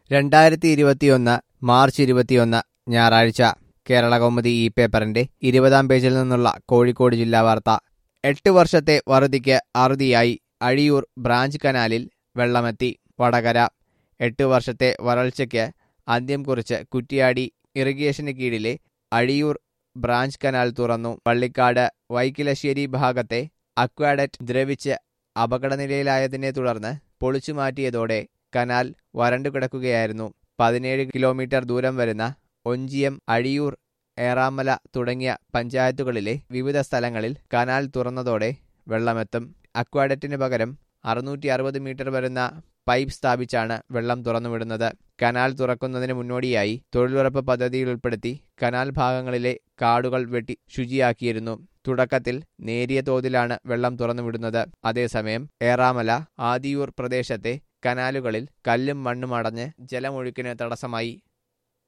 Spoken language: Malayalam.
രണ്ടായിരത്തി ഇരുപത്തിയൊന്ന് മാർച്ച് ഇരുപത്തിയൊന്ന് ഞായറാഴ്ച കേരള കൗമുദി ഈ പേപ്പറിന്റെ ഇരുപതാം പേജിൽ നിന്നുള്ള കോഴിക്കോട് ജില്ലാ വാർത്ത എട്ട് വർഷത്തെ വറുതിക്ക് അറുതിയായി അഴിയൂർ ബ്രാഞ്ച് കനാലിൽ വെള്ളമെത്തി വടകര എട്ട് വർഷത്തെ വരൾച്ചയ്ക്ക് അന്ത്യം കുറിച്ച് കുറ്റിയാടി ഇറിഗേഷന് കീഴിലെ അഴിയൂർ ബ്രാഞ്ച് കനാൽ തുറന്നു പള്ളിക്കാട് വൈക്കിലശ്ശേരി ഭാഗത്തെ അക്വാഡറ്റ് ദ്രവിച്ച് അപകടനിലയിലായതിനെ തുടർന്ന് പൊളിച്ചു മാറ്റിയതോടെ കനാൽ വരണ്ടു കിടക്കുകയായിരുന്നു പതിനേഴ് കിലോമീറ്റർ ദൂരം വരുന്ന ഒഞ്ചിയം അഴിയൂർ ഏറാമല തുടങ്ങിയ പഞ്ചായത്തുകളിലെ വിവിധ സ്ഥലങ്ങളിൽ കനാൽ തുറന്നതോടെ വെള്ളമെത്തും അക്വാഡറ്റിന് പകരം അറുന്നൂറ്റി അറുപത് മീറ്റർ വരുന്ന പൈപ്പ് സ്ഥാപിച്ചാണ് വെള്ളം തുറന്നുവിടുന്നത് കനാൽ തുറക്കുന്നതിന് മുന്നോടിയായി തൊഴിലുറപ്പ് പദ്ധതിയിൽ ഉൾപ്പെടുത്തി കനാൽ ഭാഗങ്ങളിലെ കാടുകൾ വെട്ടി ശുചിയാക്കിയിരുന്നു തുടക്കത്തിൽ നേരിയ തോതിലാണ് വെള്ളം തുറന്നുവിടുന്നത് അതേസമയം ഏറാമല ആദിയൂർ പ്രദേശത്തെ കനാലുകളിൽ കല്ലും മണ്ണും അടഞ്ഞ് ജലമൊഴുക്കിന് തടസ്സമായി